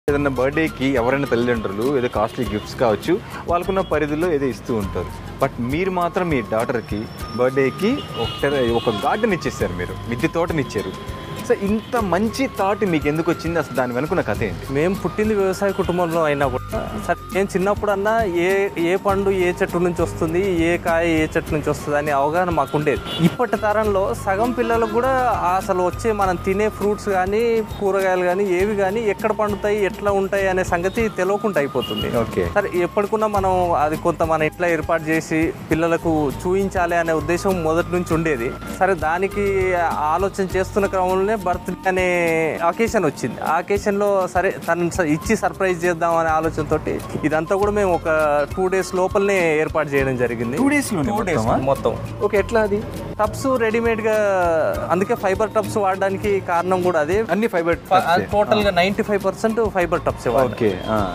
ఏదైనా బర్త్డేకి ఎవరైనా తల్లిదండ్రులు ఏదో కాస్ట్లీ గిఫ్ట్స్ కావచ్చు వాళ్ళకున్న పరిధిలో ఏదో ఇస్తూ ఉంటారు బట్ మీరు మాత్రం మీ డాటర్కి బర్త్డేకి ఒక ఒక గార్డెన్ ఇచ్చేసారు మీరు మిద్దె తోటని ఇచ్చారు సో ఇంత మంచి థాట్ మీకు ఎందుకు వచ్చింది అసలు దాని వెనుకున్న కథ ఏంటి మేము పుట్టింది వ్యవసాయ కుటుంబంలో అయినా కూడా సరే నేను చిన్నప్పుడు అన్నా ఏ ఏ పండు ఏ చెట్టు నుంచి వస్తుంది ఏ కాయ ఏ చెట్టు నుంచి వస్తుంది అని అవగాహన మాకు ఉండేది ఇప్పటి తరంలో సగం పిల్లలకు కూడా అసలు వచ్చే మనం తినే ఫ్రూట్స్ కానీ కూరగాయలు కానీ ఏవి కానీ ఎక్కడ పండుతాయి ఎట్లా ఉంటాయి అనే సంగతి తెలియకుండా అయిపోతుంది ఓకే సరే ఎప్పటికున్నా మనం అది కొంత మనం ఎట్లా ఏర్పాటు చేసి పిల్లలకు చూయించాలి అనే ఉద్దేశం మొదటి నుంచి ఉండేది సరే దానికి ఆలోచన చేస్తున్న క్రమంలోనే బర్త్డే అనే అకేషన్ వచ్చింది ఆ అకేషన్లో సరే తను స- ఇచ్చి సర్ప్రైజ్ చేద్దాం అనే ఆలోచనతోటి ఇదంతా కూడా మేము ఒక టూ డేస్ లోపలనే ఏర్పాటు చేయడం జరిగింది టూ డేస్లోనే టూ డేస్ మొత్తమా? మొత్తం ఓకే ఎట్లా అది టబ్స్ రెడీమేడ్గా అందుకే ఫైబర్ టబ్స్ వాడడానికి కారణం కూడా అదే అన్ని ఫైబర్ టోటల్గా ninety five percent fibre tubs okay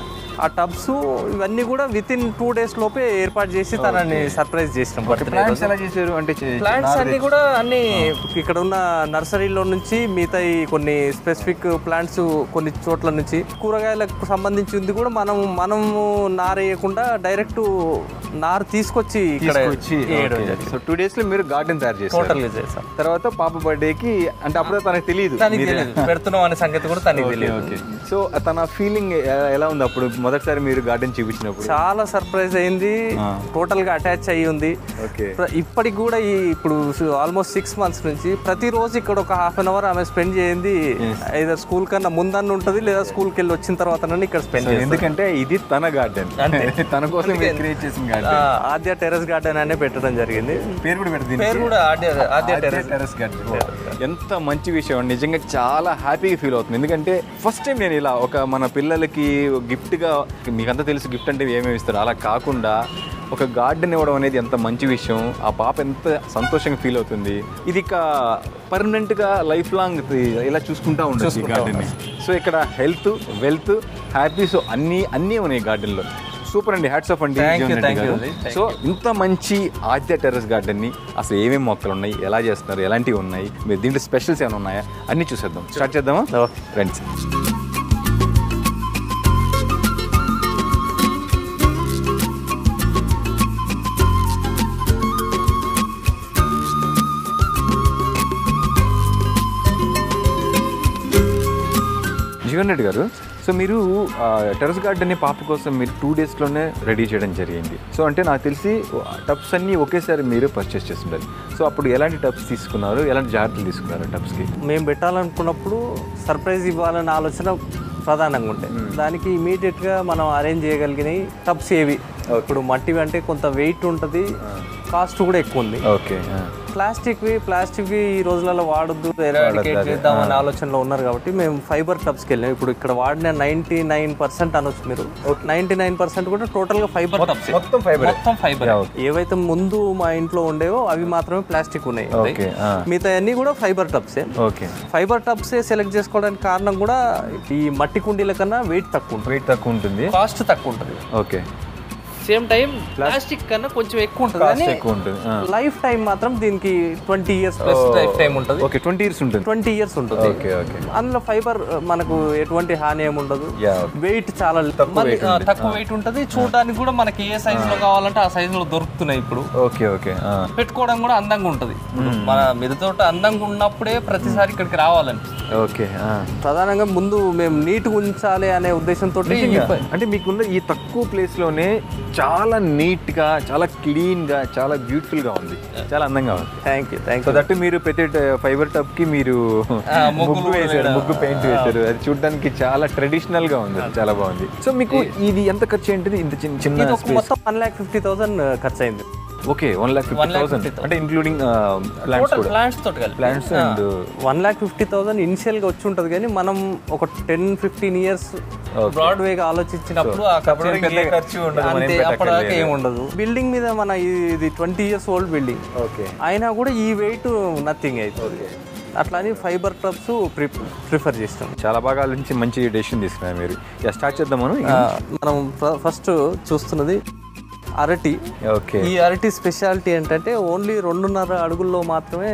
ఆ టబ్స్ ఇవన్నీ కూడా విత్ ఇన్ టూ డేస్ లోపే ఏర్పాటు చేసి తనని సర్ప్రైజ్ చేసినాం birthday ప్లాన్స్ రోజు. ఎలా చేశారు అంటే చే- ప్లాంట్స్ నారు అన్ని కూడా అన్ని ఇక్కడ ఉన్న నర్సరీలో నుంచి మిగతా ఈ కొన్ని స్పెసిఫిక్ ప్లాంట్స్ కొన్ని చోట్ల నుంచి కూరగాయలకు సంబంధించింది కూడా మనం మనము నారేయకుండా డైరెక్ట్ నారు తీసుకొచ్చి ఇక్కడ తీసుకొచ్చి వేయడం జరిగింది. సో టూ డేస్ లో మీరు గార్డెన్ తయారు చేశారు టోటల్ గా చేసాం తర్వాత పాప బర్త్డేకి అంటే అప్పుడే తనకు తెలియదు తనకి తెలియదు పెడుతున్నాం అనే సంగతి కూడా తనకి తెలియదు ఓకే సో తన ఫీలింగ్ ఎలా ఉంది అప్పుడు మొదటిసారి మీరు గార్డెన్ చూపించినప్పుడు చాలా సర్ప్రైజ్ అయింది టోటల్ గా అటాచ్ అయ్యి ఉంది ఓకే ప్ర- ఇప్పటికి కూడా ఈ ఇప్పుడు ఆల్మోస్ట్ సిక్స్ మంత్స్ నుంచి ప్రతిరోజు ఇక్కడ ఒక హాఫ్ అన్ అవర్ ఆమె స్పెండ్ చేయింది ఏదో స్కూల్ కన్నా ముందన్న ఉంటుంది లేదా స్కూల్కి వెళ్ళి వచ్చిన తర్వాత ఇక్కడ స్పెండ్ చేస్తుంది ఎందుకంటే ఇది తన గార్డెన్ అంతే. తన కోసం క్రియేట్ చేసిన ఆ, గార్డెన్ ఆద్య టెర్రస్ గార్డెన్ అనే పెట్టడం జరిగింది పేరు కూడా పెడతాను పేరు కూడా Aadya Aadya terrace terrace garden ఎంత మంచి విషయం అండి. నిజంగా చాలా హ్యాపీగా ఫీల్ అవుతుంది ఎందుకంటే ఫస్ట్ టైం నేను ఇలా ఒక మన పిల్లలకి గిఫ్ట్గా మీకంతా తెలుసు గిఫ్ట్ అంటే ఏమేమి ఇస్తారు అలా కాకుండా ఒక గార్డెన్ ఇవ్వడం అనేది ఎంత మంచి విషయం ఆ పాప ఎంత సంతోషంగా ఫీల్ అవుతుంది ఇది ఇక పర్మనెంట్గా లైఫ్ లాంగ్ ఇలా చూసుకుంటా ఉండొచ్చు ఈ గార్డెన్ సో ఇక్కడ హెల్త్ వెల్త్ హ్యాపీ సో అన్నీ అన్నీ ఉన్నాయి గార్డెన్లో సూపర్ అండి హ్యాట్స్ ఆఫ్ అండి Thank you, Jeevan Reddy thank you గారు. అండి. Thank సో ఇంత మంచి ఆద్య టెర్రస్ గార్డెన్ని అసలు ఏమేమి మొక్కలు ఉన్నాయి ఎలా చేస్తున్నారు ఎలాంటివి ఉన్నాయి మీరు దీంట్లో స్పెషల్స్ ఏమైనా ఉన్నాయా అన్నీ చూసేద్దాం స్టార్ట్ చేద్దామా ఫ్రెండ్స్ జీవన్ రెడ్డి గారు సో మీరు టెరస్ గార్డెన్ పాప కోసం మీరు టూ డేస్లోనే రెడీ చేయడం జరిగింది సో అంటే నాకు తెలిసి టబ్స్ అన్నీ ఒకేసారి మీరు పర్చేస్ చేస్తుంటారు సో అప్పుడు ఎలాంటి టబ్స్ తీసుకున్నారు ఎలాంటి జాగ్రత్తలు తీసుకున్నారు టబ్స్కి మేము పెట్టాలనుకున్నప్పుడు సర్ప్రైజ్ ఇవ్వాలనే ఆలోచన ప్రధానంగా ఉంటాయి దానికి ఇమీడియట్గా మనం అరేంజ్ చేయగలిగినవి టబ్స్ ఏవి ఇప్పుడు మట్టివి అంటే కొంత వెయిట్ ఉంటుంది కాస్ట్ కూడా ఎక్కువ ఉంది ఓకే ప్లాస్టిక్వి ప్లాస్టిక్వి ఈ రోజులలో వాడొద్దు ఎరాడికేట్ చేద్దాం అనే ఆలోచనలో ఉన్నారు కాబట్టి మేము ఫైబర్ టబ్స్కి వెళ్ళాం ఇప్పుడు ఇక్కడ వాడిన నైంటీ నైన్ పర్సెంట్ అనొచ్చు మీరు నైంటీ నైన్ పర్సెంట్ కూడా టోటల్గా ఫైబర్ టబ్స్ మొత్తం ఫైబర్ మొత్తం ఫైబర్ ఏవైతే ముందు మా ఇంట్లో ఉండేవో అవి మాత్రమే ప్లాస్టిక్ ఉన్నాయి ఓకే మిగతా అన్ని కూడా ఫైబర్ టబ్సే ఓకే ఫైబర్ టబ్సే సెలెక్ట్ చేసుకోవడానికి కారణం కూడా ఈ మట్టి కుండీల కన్నా వెయిట్ తక్కువ ఉంటుంది వెయిట్ తక్కువ ఉంటుంది కాస్ట్ తక్కువ ఉంటుంది ఓకే సేమ్ టైం ప్లాస్టిక్ కన్నా కొంచెం ఎక్కువ ఉంటుంది కాస్ట్ కానీ ఎక్కువ ఉంటుంది లైఫ్ టైం మాత్రం దీనికి twenty years plus life time ఉంటుంది ఓకే ట్వంటీ ఇయర్స్ ఉంటుంది ట్వంటీ ఇయర్స్ ఉంటుంది ఓకే ఓకే అందులో ఫైబర్ మనకు ఎటువంటి హాని ఏమి ఉండదు యా వెయిట్ చాలా మళ్ళీ, ఆ, తక్కువ వెయిట్ ఉంటుంది చూడడానికి కూడా మనకి ఏ సైజ్ లో కావాలంటే ఆ సైజ్ లో దొరుకుతున్నాయి ఇప్పుడు ఓకే ఓకే పెట్టుకోవడం కూడా అందంగా ఉంటుంది ఇప్పుడు మన మిగతా అందంగా ఉన్నప్పుడే ప్రతిసారి ఇక్కడికి రావాలని ఓకే ప్రధానంగా ముందు మేము నీట్గా ఉంచాలి అనే ఉద్దేశంతో అంటే మీకున్న ఈ తక్కువ ప్లేస్ లోనే చాలా నీట్ గా చాలా క్లీన్ గా చాలా బ్యూటిఫుల్ గా ఉంది చాలా అందంగా ఉంది thank you thank so that మీరు ప్రతి ఫైబర్ టబ్ కి మీరు ఆ, ముగ్గులు ముగ్గు వేసారు ముగ్గు పెయింట్ వేశారు అది చూడడానికి చాలా ట్రెడిషనల్ గా ఉంది చాలా బాగుంది సో మీకు ఇది ఎంత ఖర్చు ఏంటిది ఇంత చిన్న చిన్న ఇది ఒక మొత్తం వన్ ల్యాక్ ఫిఫ్టీ థౌసండ్ ఖర్చు అయింది okay one lakh fifty thousand 1,50,000. అంటే ఇంక్లూడింగ్ ప్లాంట్స్ కూడా ప్లాంట్స్ తోటి కలిపి plants and one lakh fifty thousand initial గా వచ్చి ఉంటుంది కానీ మనం ఒక టెన్ ఫిఫ్టీన్ ఇయర్స్ బ్రాడ్ వేగా ఆలోచించినప్పుడు ఆ ఖర్చు అప్పుడు పెద్ద ఇంకే- ఖర్చు ఉండదు, మనం ఏం అంతే అప్పటిదాకా పెట్టక్కర్లేదు. ఏం ఉండదు బిల్డింగ్ మీద మన ఇది twenty years old building okay అయినా కూడా ఈ వెయిట్ నథింగ్ అవుతుంది అట్లా అని ఫైబర్ టబ్స్ ప్రిఫర్ చేస్తాం చాలా బాగా నుంచి మంచి డెసిషన్ తీసుకున్నారు మీరు ఇక స్టార్ట్ చేద్దాం మనం ఆ, మనం ఫస్ట్ చూస్తున్నది అరటి ఓకే ఈ అరటి స్పెషాలిటీ ఏంటంటే ఓన్లీ రెండున్నర అడుగుల్లో మాత్రమే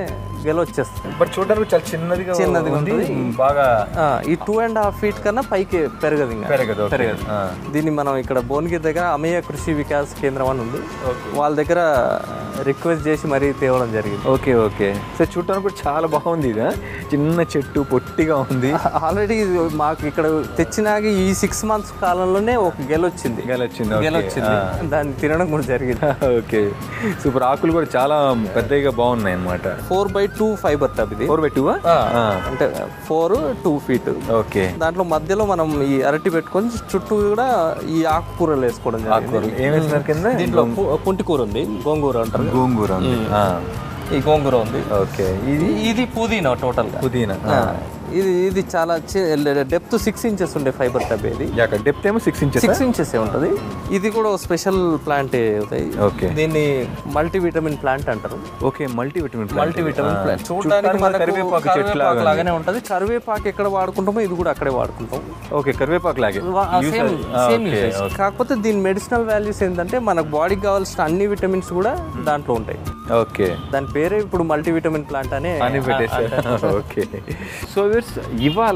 గెల వచ్చేస్తుంది బట్ చూడడానికి చాలా చిన్నదిగా చిన్నదిగా ఉంది ఉంటుంది. బాగా ఆ, ఈ టూ అండ్ హాఫ్ ఫీట్ కన్నా పైకి పెరగదు ఇంకా పెరగదు okay. పెరగదు ఆ. దీన్ని మనం ఇక్కడ భువనగిరి దగ్గర అమేయ కృషి వికాస్ కేంద్రం అని ఉంది వాళ్ళ దగ్గర రిక్వెస్ట్ చేసి మరీ తేవడం జరిగింది ఓకే ఓకే సో చూడడానికి కూడా చాలా బాగుంది ఇది ఆ? చిన్న చెట్టు పొట్టిగా ఉంది ఆల్రెడీ మాకు ఇక్కడ తెచ్చినాక ఈ సిక్స్ మంత్స్ కాలంలోనే ఒక గెల వచ్చింది గెలొచ్చింది గెల వచ్చింది దాన్ని తినడం కూడా జరిగింది ఓకే సూపర్ ఆకులు కూడా చాలా పెద్దగా బాగున్నాయి అన్నమాట four by two fibre tub ఇది ఫోర్ బై టూ అంటే ఫోర్ టూ ఫీట్ ఓకే దాంట్లో మధ్యలో మనం ఈ అరటి పెట్టుకొని చుట్టూ కూడా ఈ ఆకుకూరలు వేసుకోవడం జరిగింది ఏం వేస్తున్నారు కింద దీంట్లో పు- పుంటి కూర ఉంది గోంగూర అంటారు కదా. గోంగూర ఉంది ఆ, ఈ గోంగూర ఉంది ఓకే ఇది ఇది ఇది పుదీనా టోటల్ గా పుదీనా ఆ, ఇది ఇది చాలా డెప్త్ సిక్స్ ఇంచెస్ ఉండే ఫైబర్ టబ్ ఇది యాక డెప్త్ ఏమో సిక్స్ ఇంచెస్ సిక్స్ ఇంచెస్ ఉంటుంది ఇది కూడా స్పెషల్ ప్లాంట్ అవుతాయి ఓకే దీన్ని మల్టీవిటమిన్ ప్లాంట్ అంటారు okay multi vitamin multivitamin plant చూడడానికి మనకు కరివేపాకు చెట్టు కరివేపాకు లాగానే ఉంటుంది కరివేపాకు ఎక్కడ వాడుకుంటామో ఇది కూడా అక్కడే వాడుకుంటాం ఓకే కరివేపాకు లాగే సేమ్ సేమ్ యూసేజ్ కాకపోతే దీని మెడిసినల్ వాల్యూస్ ఏంటంటే మనకు బాడీకి కావాల్సిన అన్ని విటమిన్స్ కూడా దాంట్లో ఉంటాయి ఓకే దాని పేరే ఇప్పుడు మల్టీవిటమిన్ ప్లాంట్ అనే అని పెట్టేసారు ఓకే సో వీర్స్ ఇవాళ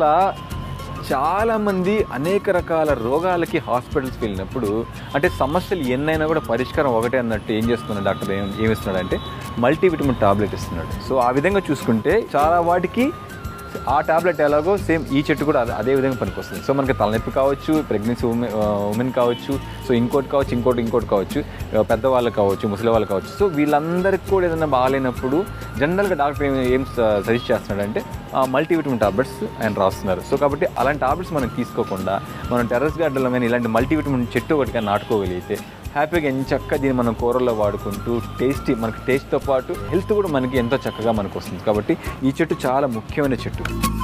చాలా మంది అనేక రకాల రోగాలకి హాస్పిటల్స్కి వెళ్ళినప్పుడు అంటే సమస్యలు ఎన్నైనా కూడా పరిష్కారం ఒకటే అన్నట్టు ఏం చేస్తున్నాడు డాక్టర్ ఏం ఏమి ఇస్తున్నాడు అంటే మల్టీవిటమిన్ టాబ్లెట్ ఇస్తున్నాడు సో ఆ విధంగా చూసుకుంటే చాలా వాటికి ఆ టాబ్లెట్ ఎలాగో సేమ్ ఈ చెట్టు కూడా అదే- అదే విధంగా పనికొస్తుంది సో మనకి తలనొప్పి కావచ్చు ప్రెగ్నెన్సీ ఉమెన్ ఉమెన్ కావచ్చు సో ఇంకోటి కావచ్చు ఇంకోటి ఇంకోటి కావచ్చు ఆ, పెద్దవాళ్ళు కావచ్చు ముసలి వాళ్ళు కావచ్చు సో వీళ్ళందరికీ కూడా ఏదైనా బాగాలేనప్పుడు జనరల్గా డాక్టర్ ఏం ఏం సజెస్ట్ చేస్తున్నాడంటే మల్టీవిటమిన్ టాబ్లెట్స్ ఆయన రాస్తున్నారు సో కాబట్టి అలాంటి టాబ్లెట్స్ మనం తీసుకోకుండా మనం టెర్రస్ గార్డెన్లో కానీ ఇలాంటి మల్టీవిటమిన్ చెట్టు ఒకటిగా నాటుకోగలిగితే హ్యాపీగా ఎంచక్క దీన్ని మనం కూరల్లో వాడుకుంటూ టేస్టీ మనకి టేస్ట్తో పాటు హెల్త్ కూడా మనకి ఎంతో చక్కగా మనకు వస్తుంది కాబట్టి ఈ చెట్టు చాలా ముఖ్యమైన చెట్టు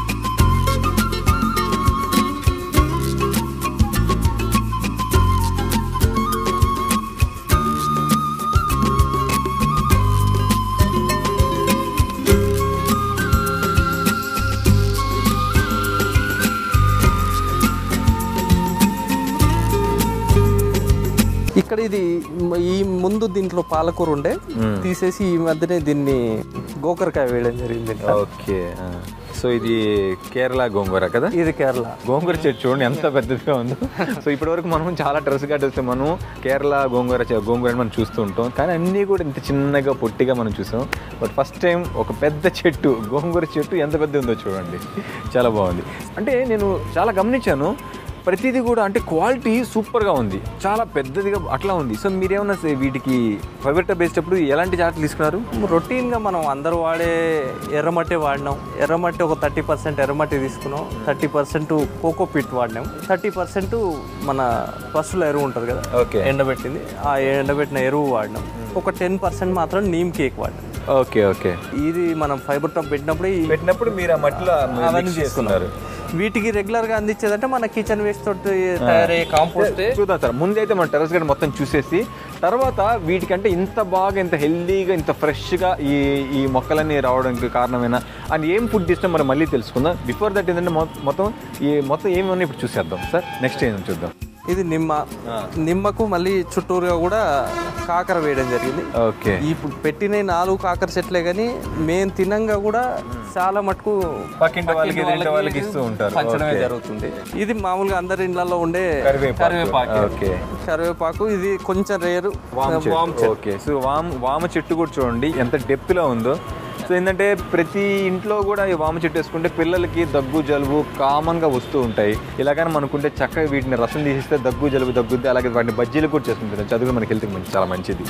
ఇక్కడ ఇది మ- ఈ ముందు దీంట్లో పాలకూర ఉండే తీసేసి ఈ మధ్యనే దీన్ని గోకరకాయ వేయడం జరిగింది ఓకే సో ఇది కేరళ గోంగూర కదా ఇది కేరళ గోంగూర చెట్టు చూడండి ఎంత పెద్దదిగా ఉందో సో ఇప్పటివరకు మనం చాలా టెరస్ గార్డెన్స్ మనం కేరళ గోంగూర చె- గోంగూర మనం చూస్తూ ఉంటాం కానీ అన్నీ కూడా ఇంత చిన్నగా పొట్టిగా మనం చూసాం బట్ ఫస్ట్ టైం ఒక పెద్ద చెట్టు గోంగూర చెట్టు ఎంత పెద్ద ఉందో చూడండి చాలా బాగుంది అంటే నేను చాలా గమనించాను ప్రతిదీ కూడా అంటే క్వాలిటీ సూపర్గా ఉంది చాలా పెద్దదిగా అట్లా ఉంది సో మీరేమన్నా సే- వీటికి ఫైబర్ టబ్ వేసేటప్పుడు ఎలాంటి జాగ్రత్తలు తీసుకున్నారు రొటీన్గా మనం అందరూ వాడే ఎర్రమట్టి వాడినాం ఎర్రమట్టి ఒక థర్టీ పర్సెంట్ ఎర్రమట్టి తీసుకున్నాం థర్టీ పర్సెంట్ కోకో పిట్ వాడినాం థర్టీ పర్సెంట్ మన పశువుల ఎరువు ఉంటుంది కదా ఓకే ఎండబెట్టింది ఆ ఎండబెట్టిన ఎరువు వాడినాం ఒక టెన్ పర్సెంట్ మాత్రం నీమ్ కేక్ వాడినాం ఓకే ఓకే ఇది మనం ఫైబర్ టాప్ పెట్టినప్పుడు ఈ పెట్టినప్పుడు మీరు ఆ మట్టిలో అవన్నీ తీసుకున్నారు వీటికి రెగ్యులర్ గా అందించేదంటే మన కిచెన్ వేస్ట్ తోటి తయారయ్యే కాంపోస్ట్ చూద్దాం సార్ ముందైతే మన టెరస్ గార్డెన్ మొత్తం చూసేసి తర్వాత వీటికంటే ఇంత బాగా ఇంత హెల్దీగా ఇంత ఫ్రెష్గా ఈ ఈ మొక్కలన్నీ రావడానికి కారణమైన అండ్ ఏం ఫుడ్ ఇష్టం మనం మళ్ళీ తెలుసుకుందాం బిఫోర్ దట్ ఏంటంటే మొ- మొత్తం ఈ మొత్తం ఏమి ఉన్నాయి ఇప్పుడు చూసేద్దాం సార్ నెక్స్ట్ ఏం చూద్దాం ఇది నిమ్మ నిమ్మకు మళ్ళీ చుట్టూరుగా కూడా కాకర వేయడం జరిగింది ఓకే ఇప్పుడు పెట్టిన ఈ నాలుగు కాకర చెట్లే కానీ మేము తినంగా కూడా చాలా మటుకు పక్కింటి వాళ్ళకి ఎదురింటి వాళ్ళకి ఇస్తూ ఉంటారు పంచడమే జరుగుతుంది ఇది మామూలుగా అందరి ఇళ్లలో ఉండే కరివేపాకు కరివేపాకు ఓకే కరివేపాకు ఇది కొంచెం రేరు వామ చెట్టు ఓకే సో వామ వామ చెట్టు కూడా చూడండి ఎంత డెప్త్లో ఉందో సో ఏంటంటే ప్రతి ఇంట్లో కూడా ఈ వామ చెట్టు వేసుకుంటే పిల్లలకి దగ్గు జలుబు కామన్గా వస్తూ ఉంటాయి ఇలాగని మనకుంటే చక్కగా వీటిని రసం తీసిస్తే దగ్గు జలుబు దగ్గుద్ది అలాగే వాటిని బజ్జీలు కూడా చేసుకుంటారు చదువు మనకి హెల్త్కి మంచి చాలా మంచిది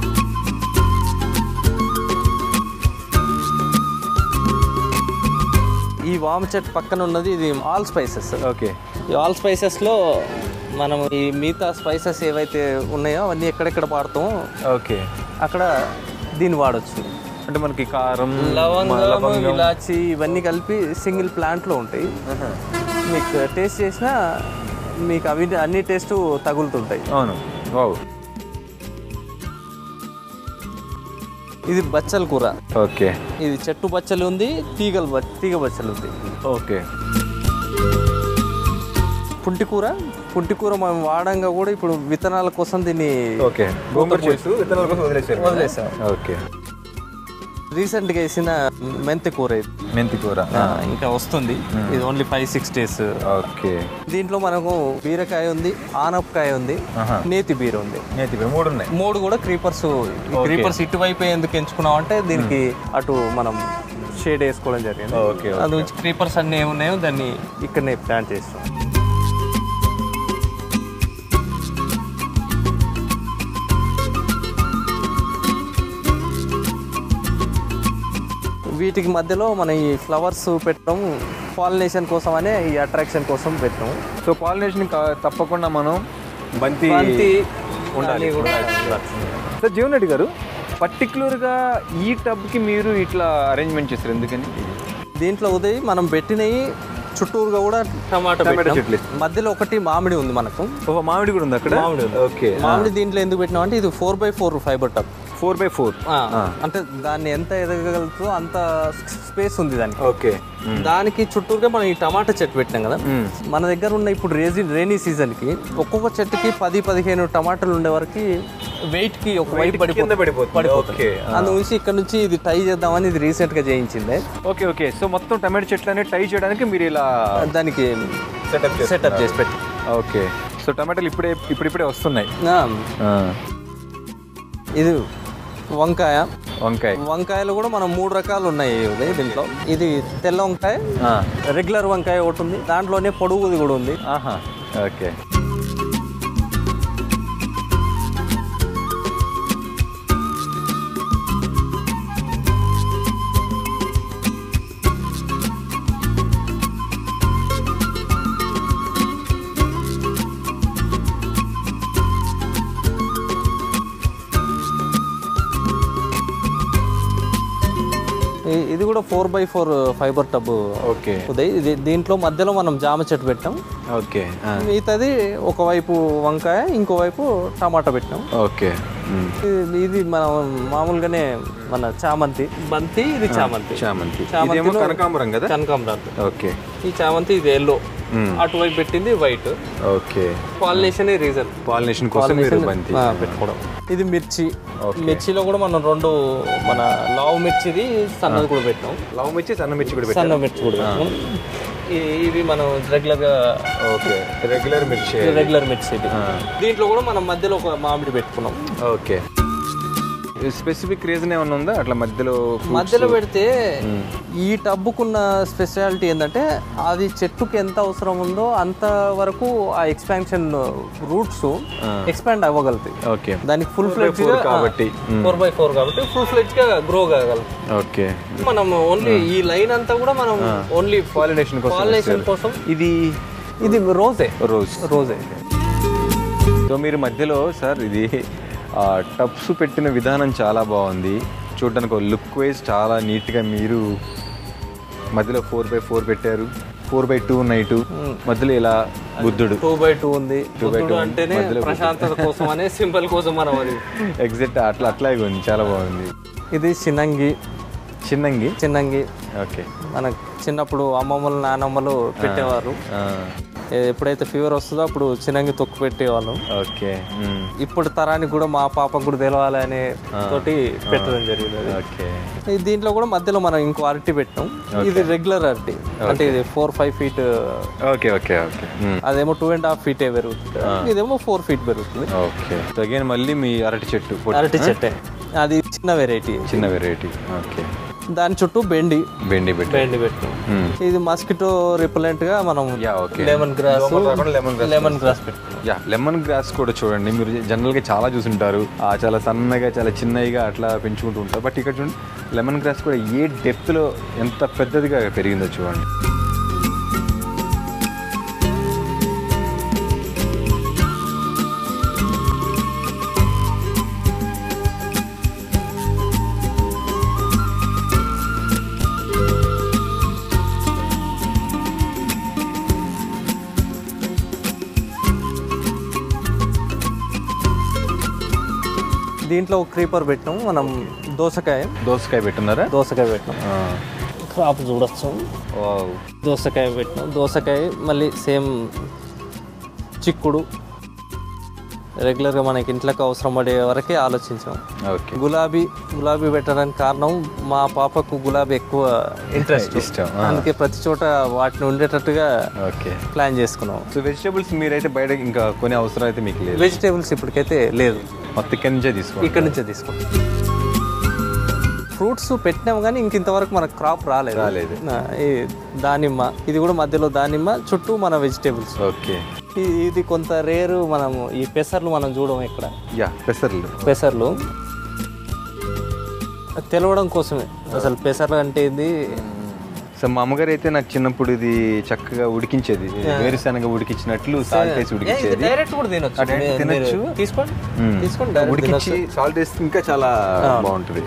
ఈ వామ చెట్టు పక్కన ఉన్నది ఇది ఆల్ స్పైసెస్ ఓకే ఈ ఆల్ స్పైసెస్-లో మనం ఈ మిగతా స్పైసెస్ ఏవైతే ఉన్నాయో అవన్నీ ఎక్కడెక్కడ వాడతామో ఓకే అక్కడ దీన్ని వాడచ్చు అంటే మనకి కారం లవంగం ఇలాచి ఇవన్నీ కలిపి సింగిల్ ప్లాంట్లో ఉంటాయి మీకు టేస్ట్ చేసినా మీకు అవి అన్ని టేస్ట్ తగులుతుంటాయి అవును వావ్ ఇది బచ్చల కూర ఓకే ఇది చెట్టు బచ్చలు ఉంది తీగలు బ- తీగ బచ్చలు ఉంది ఓకే పుంటి కూర పుంటి కూర మనం వాడంగా కూడా ఇప్పుడు విత్తనాల కోసం దీన్ని ఓకే గోంగూర చెట్టు విత్తనాల కోసం వదిలేసారు వదిలేసాం ఓకే రీసెంట్గా వేసిన మెంతి కూర ఇది మెంతి కూర ఆ, ఇంకా వస్తుంది ఇది only five six days okay దీంట్లో మనకు బీరకాయ ఉంది ఆనపకాయ ఉంది ఆహా. నేతి బీర ఉంది నేతి కూర మూడు ఉన్నాయి మూడు కూడా క్రీపర్స్ క్రీపర్స్ ఇటువైపు ఎందుకు ఎంచుకున్నాం అంటే దీనికి అటు మనం షేడ్ వేసుకోవడం జరిగింది ఓకే అందు నుంచి క్రీపర్స్ అన్ని ఏమున్నాయో దాన్ని ఇక్కడనే ప్లాంట్ చేస్తాం వీటికి మధ్యలో మనం ఈ ఫ్లవర్స్ పెట్టడం పాలినేషన్ కోసం అనే ఈ అట్రాక్షన్ కోసం పెట్టాం సో పాలినేషన్ తప్పకుండా మనం బంతి బంతి ఉండాలి. అన్నీ కూడా ఉండాలి. సార్ జీవన్ రెడ్డి గారు పర్టికులర్గా ఈ టబ్కి మీరు ఇట్లా అరేంజ్మెంట్ చేస్తారు ఎందుకని దీంట్లో ఉదయం మనం పెట్టినవి చుట్టూరుగా కూడా టమాటా టమాటా పెట్టాం. చెట్లు. మధ్యలో ఒకటి మామిడి ఉంది మనకు ఓహో మామిడి కూడా ఉంది అక్కడ మామిడి ఉంది. ఓకే మామిడి దీంట్లో ఎందుకు పెట్టినాం అంటే ఇది four by four fibre tub four by four అంటే దాన్ని ఎంత ఎదగలుగుతుందో అంత స్పేస్ ఉంది దానికి ఓకే దానికి చుట్టూరుగా మనం ఈ టమాటా చెట్టు పెట్టినాం కదా మ్మ్. మన దగ్గర ఉన్న ఇప్పుడు రేజీ రైనీ సీజన్ కి ఒక్కొక్క చెట్టుకి పది పదిహేను టమాటాలు ఉండే వరకు వెయిట్ కి ఒక వైపు కింద పడిపోతుంది. ఓకే. అందు నుంచి ఇక్కడ నుంచి ఇది టై చేద్దామని ఇది రీసెంట్ గా చేయించింది ఓకే ఓకే సో మొత్తం టమాటో చెట్లనే టై చేయడానికి మీరు ఇలా దానికి సెటప్ సెటప్ చేసి పెట్టి ఓకే సో టమాటాలు ఇప్పుడే ఇప్పుడిప్పుడే వస్తున్నాయి ఆ, ఆ, ఇది వంకాయ వంకాయ వంకాయలు కూడా మనం మూడు రకాలు ఉన్నాయి ఉదయ్ దీంట్లో ఇది తెల్ల వంకాయ ఆ, రెగ్యులర్ వంకాయ ఒకటి ఉంది దాంట్లోనే పొడుగుది కూడా ఉంది ఆహా ఓకే ఇ- ఇది కూడా four by four fibre tub okay Uday ఇది దీంట్లో మధ్యలో మనం జామ చెట్టు పెట్టాం ఓకే ఆ, మిగతాది ఒకవైపు వంకాయ ఇంకోవైపు టమాటా పెట్టాం ఓకే మ్. ఇది- ఇది మనం మామూలుగానే మన చామంతి బంతి ఇది చామంతి చామంతి చామంతిలో- ఇదేమో కనకాంబరం కదా కనకాంబరాలు ఓకే ఈ చామంతి ఇది ఎల్లో మ్. అటువైపు పెట్టింది white okay pollination reason pollination కోసం మీరు బంతి పెట్టుకోవడం ఇది మిర్చి మిర్చిలో కూడా మనం రెండు మన లావు మిర్చిది సన్నది కూడా పెట్టాం లవ్ మిర్చి సన్న మిర్చి కూడా సన్న మిర్చి కూడా పెట్టాం ఈ- ఇవి మనం రెగ్యులర్ గా ఓకే రెగ్యులర్ మిర్చి రెగ్యులర్ మిర్చి ఇది దీంట్లో కూడా మనం మధ్యలో ఒక మామిడి పెట్టుకున్నాం ఓకే స్పెసిఫిక్ రీజన్ ఏమైనా ఉందా అట్లా మధ్యలో fruits? మధ్యలో పెడితే ఈ టబ్బుకున్న స్పెషాలిటీ ఏంటంటే అది చెట్టుకి ఎంత అవసరం ఉందో అంత వరకు ఆ ఎక్స్పాన్షన్ రూట్స్ ఎక్స్పాండ్ అవ్వగలుగుతాయి ఓకే దానికి ఫుల్ ఫ్లెడ్జ్ four కాబట్టి. ఫోర్ బై ఫోర్ కాబట్టి ఫుల్ ఫ్లెడ్జ్ గా గ్రో కాగలదు ఓకే మనం ఓన్లీ ఈ లైన్ అంతా కూడా మనం ఓన్లీ పాలినేషన్ కోసం పాలినేషన్ కోసం ఇది ఇది రోజే రోజ్ రోజే సో మీరు మధ్యలో సార్ ఇది టబ్స్ పెట్టిన విధానం చాలా బాగుంది చూడడానికి లుక్ వైజ్ చాలా నీట్గా మీరు మధ్యలో ఫోర్ బై ఫోర్ పెట్టారు ఫోర్ బై టూ నైట్ మధ్యలో ఇలా బుద్ధుడు టూ బై టూ ఉంది బుద్ధుడు అంటేనే ప్రశాంతత కోసం అనే సింబల్ కోసం మనం అది ఎగ్జాక్ట్ అట్లా అట్లాగే ఉంది చాలా బాగుంది ఇది చిన్నంగి చిన్నంగి చిన్నంగి ఓకే మన చిన్నప్పుడు అమ్మమ్మలు నానమ్మలు పెట్టేవారు ఏ- ఎప్పుడైతే ఫీవర్ వస్తుందో అప్పుడు చిన్నంగి తొక్కు పెట్టేవాళ్ళం ఓకే మ్. ఇప్పుడు తరానికి కూడా మా పాపకు కూడా తెలవాలి అనే తోటి పెట్టడం జరిగింది అది. ఓకే ఈ దీంట్లో కూడా మధ్యలో మనం ఇంకో అరటి పెట్టాం ఇది రెగ్యులర్ అరటి అంటే ఇది four five feet okay okay okay మ్. అదేమో టూ అండ్ హాఫ్ ఫీటే పెరుగుతుంది ఇదేమో ఫోర్ ఫీట్ పెరుగుతుంది ఓకే అగైన్ మళ్ళీ మీ అరటి చెట్టు పొట్టి- అరటి చెట్టే అది చిన్న వెరైటీ చిన్న వెరైటీ ఓకే దాని చుట్టూ బెండి బెండి పెట్టి బెండి పెట్టాం మ్. ఇది మస్కిటో రిపలెంట్ గా మనం యా ఓకే లెమన్ గ్రాస్ దోమలు రాకుండా లెమన్ గ్రాస్ లెమన్ గ్రాస్ పెట్టుకున్నాం యా లెమన్ గ్రాస్ కూడా చూడండి మీరు జనరల్గా చాలా చూసుంటారు ఆ చాలా సన్నగా చాలా చిన్నగా అట్లా పెంచుకుంటూ ఉంటారు బట్ ఇక్కడ చూడండి లెమన్ గ్రాస్ కూడా ఏ డెప్త్లో ఎంత పెద్దదిగా పెరిగిందో చూడండి దీంట్లో ఒక క్రీపర్ పెట్టాం మనం దోసకాయ దోసకాయ పెట్టున్నారా దోసకాయ పెట్టాం ఆ. క్రాప్ చూడొచ్చు వావ్. దోసకాయ పెట్టినాం దోసకాయ మళ్ళీ సేమ్ చిక్కుడు రెగ్యులర్గా మనకి ఇంట్లోకి అవసరం పడే వరకే ఆలోచించాం ఓకే గులాబీ గులాబీ పెట్టడానికి కారణం మా పాపకు గులాబీ ఎక్కువ ఇంట్రెస్ట్ ఇష్టం అందుకే ప్రతి చోట వాటిని ఉండేటట్టుగా ఓకే ప్లాన్ చేసుకున్నాం సో వెజిటేబుల్స్ మీరైతే బయట ఇంకా కొనే అవసరం అయితే మీకు లేదు వెజిటేబుల్స్ ఇప్పటికైతే లేదు మొత్తం ఇక్కడి నుంచే తీసుకోండి ఇక్కడ నుంచే తీసుకుంటాం ఫ్రూట్స్ పెట్టినాం కానీ ఇంక ఇంతవరకు మనకు క్రాప్ రాలేదు రాలేదు. ఆ, ఈ దానిమ్మ ఇది కూడా మధ్యలో దానిమ్మ చుట్టూ మన వెజిటేబుల్స్ ఓకే ఇది కొంత రేరు మనము ఈ పెసర్లు మనం చూడము ఇక్కడ యా పెసర్లు పెసర్లు తెలవడం కోసమే అసలు పెసర్లు అంటే ఇది సో మా అమ్మగారు అయితే నాకు చిన్నప్పుడు ఇది చక్కగా ఉడికించేది వేరుశనగ ఉడికించినట్లు సాల్ట్ వేసి ఉడికించేది డైరెక్ట్ కూడా తినొచ్చు ఆ, direct మీరు- తినొచ్చు. మీరు తీసుకోండి మ్మ్. తీసుకోండి direct ఉడికించి సాల్ట్ వేస్తే ఇంకా చాలా బాగుంటుంది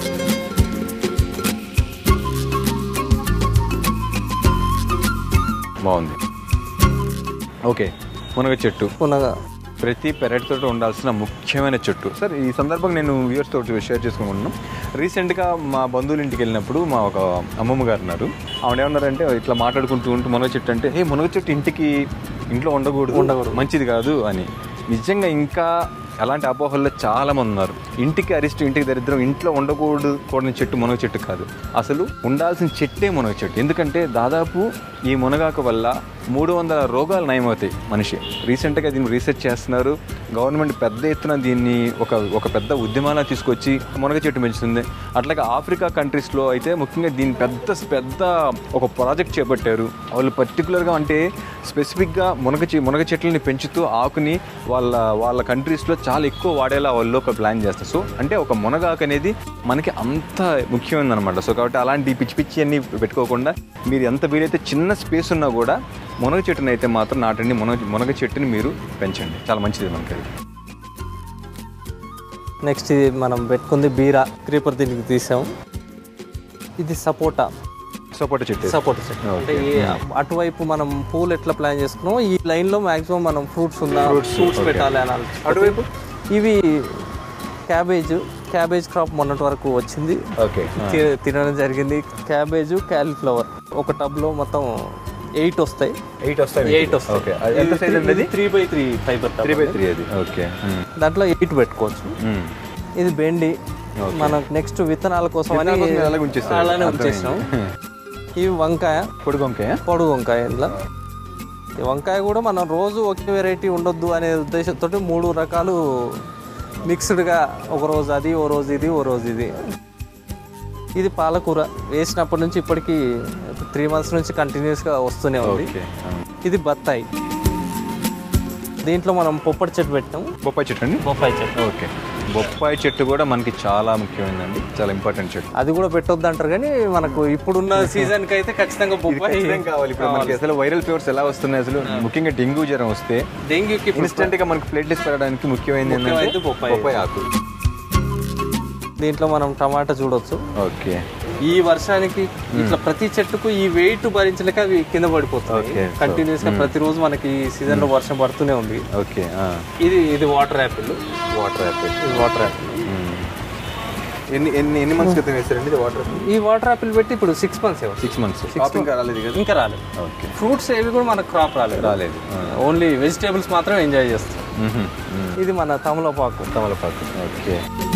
బాగుంది ఓకే మునగ చెట్టు పునగ ప్రతి పెరటితో ఉండాల్సిన ముఖ్యమైన చెట్టు సార్ ఈ సందర్భంగా నేను వ్యూవర్స్ తోటి షేర్ చేసుకున్నాను రీసెంట్గా మా బంధువుల ఇంటికి వెళ్ళినప్పుడు మా ఒక అమ్మమ్మ గారు ఉన్నారు ఆవిడ ఏమన్నారంటే ఇట్లా మాట్లాడుకుంటూ ఉంటూ మునగ చెట్టు అంటే ఏ మునగ చెట్టు ఇంటికి ఇంట్లో ఉండకూడదు ఉండకూడదు మంచిది కాదు అని నిజంగా ఇంకా అలాంటి అపోహల్లో చాలా మంది ఉన్నారు ఇంటికి అరిష్టం ఇంటికి దరిద్రం ఇంట్లో ఉండకూడదు కూడని చెట్టు మునగ చెట్టు కాదు అసలు ఉండాల్సిన చెట్టే మునగ చెట్టు ఎందుకంటే దాదాపు ఈ మునగాకు వల్ల మూడు వందల రోగాలు నయమవుతాయి మనిషి రీసెంట్గా దీన్ని రీసెర్చ్ చేస్తున్నారు గవర్నమెంట్ పెద్ద ఎత్తున దీన్ని ఒక ఒక పెద్ద ఉద్యమాలా తీసుకొచ్చి మునగ చెట్టు పెంచుతుంది అట్లాగే ఆఫ్రికా కంట్రీస్లో అయితే ముఖ్యంగా దీన్ని పెద్ద పెద్ద ఒక ప్రాజెక్ట్ చేపట్టారు వాళ్ళు పర్టికులర్గా అంటే స్పెసిఫిక్గా మునగ చె మునగ చెట్లని పెంచుతూ ఆకుని వాళ్ళ వాళ్ళ కంట్రీస్లో చాలా ఎక్కువ వాడేలా వాళ్ళు ఒక ప్లాన్ చేస్తారు సో అంటే ఒక మునగాకు అనేది మనకి అంత ముఖ్యమైనది అనమాట సో కాబట్టి అలాంటి పిచ్చి పిచ్చి అన్ని పెట్టుకోకుండా మీరు ఎంత వీలైతే చిన్న స్పేస్ ఉన్నా కూడా మునగ చెట్టుని అయితే మాత్రం నాటండి మునగ మునగ చెట్టుని మీరు పెంచండి చాలా మంచిది మనకి అది. నెక్స్ట్ ఇది మనం పెట్టుకుంది బీరా క్రీపర్ దీనికి తీసాం ఇది సపోటా సపోటా చెట్టు సపోటా చెట్టు అంటే ఈ అటువైపు మనం పూలు ఎట్లా ప్లాన్ చేసుకున్నాం ఈ లైన్ లో మాక్సిమం మనం ఫ్రూట్స్ ఉందా ఫ్రూట్స్ పెట్టాలి అని ఆలోచించి అటువైపు ఇవి క్యాబేజ్ క్యాబేజ్ క్రాప్ మొన్నటి వరకు వచ్చింది ఓకే తి- తినడం జరిగింది క్యాబేజ్ క్యాలీఫ్లవర్ ఒక టబ్ లో మొత్తం ఎయిట్ వస్తాయి ఎయిట్ వస్తాయి ఎయిట్ వస్తాయి ఓకే అది ఎంత సైజ్ అండి అది three by three fiber three by three అది ఓకే దాంట్లో ఎయిట్ పెట్టుకోవచ్చు ఇది బెండి మనం నెక్స్ట్ విత్తనాల కోసం అని విత్తనాల కోసం అలాగే ఉంచేస్తారు. అలానే అర్థమైంది. ఉంచేసినాం ఇవి వంకాయ పొడి వంకాయ పొడుగు వంకాయ ఇంట్లో ఈ వంకాయ కూడా మనం రోజు ఒకే వెరైటీ ఉండొద్దు అనే ఉద్దేశంతో మూడు రకాలు మిక్స్డ్గా ఒక రోజు అది ఓ రోజు ఇది ఓ రోజు ఇది ఇది పాలకూర వేసినప్పటి నుంచి ఇప్పటికి త్రీ మంత్స్ నుంచి కంటిన్యూస్గా వస్తూనే ఉంది ఓకే ఇది బత్తాయి దీంట్లో మనం పొప్పటి చెట్టు పెట్టాం బొప్పాయి చెట్టు అండి బొప్పాయి చెట్టు ఓకే బొప్పాయి చెట్టు కూడా మనకి చాలా ముఖ్యమైనదండి చాలా ఇంపార్టెంట్ చెట్టు అది కూడా పెట్టొద్దు అంటారు కానీ మనకు ఇప్పుడున్న సీజన్కి అయితే ఖచ్చితంగా బొప్పాయి ఏం కావాలి ఇప్పుడు మనకి అసలు వైరల్ ఫీవర్స్ ఎలా వస్తున్నాయి అసలు ముఖ్యంగా డెంగ్యూ జ్వరం వస్తే డెంగ్యూకి ఇన్స్టెంట్ గా మనకి ప్లేట్లెస్ పెరగడానికి ముఖ్యమైనది ఏంటంటే ముఖ్యమైనది బొప్పాయి. బొప్పాయి ఆకు దీంట్లో మనం టమాటా చూడొచ్చు ఓకే ఈ వర్షానికి ఇట్లా ప్రతి చెట్టుకు ఈ వెయిట్ భరించలేక అవి కింద Okay, పడిపోతాయి so, కంటిన్యూస్ గా ప్రతిరోజు మనకి ఈ సీజన్ లో వర్షం పడుతూనే ఉంది ఓకే ఇది ఇది వాటర్ యాపిల్ వాటర్ యాపిల్ ఇది వాటర్ యాపిల్ ఎన్ని ఎన్ని ఎన్ని మంత్స్ క్రితం వేస్తారండి ఇది వాటర్ ఈ వాటర్ యాపిల్ పెట్టి ఇప్పుడు సిక్స్ మంత్స్ సిక్స్ మంత్స్ ఇంకా రాలేదు కదా ఇంకా రాలేదు ఓకే ఫ్రూట్స్ ఏవి కూడా మనకు క్రాప్ రాలేదు రాలేదు ఓన్లీ వెజిటేబుల్స్ మాత్రం ఎంజాయ్ చేస్తాం ఇది మన తమలపాకు తమలపాకు ఓకే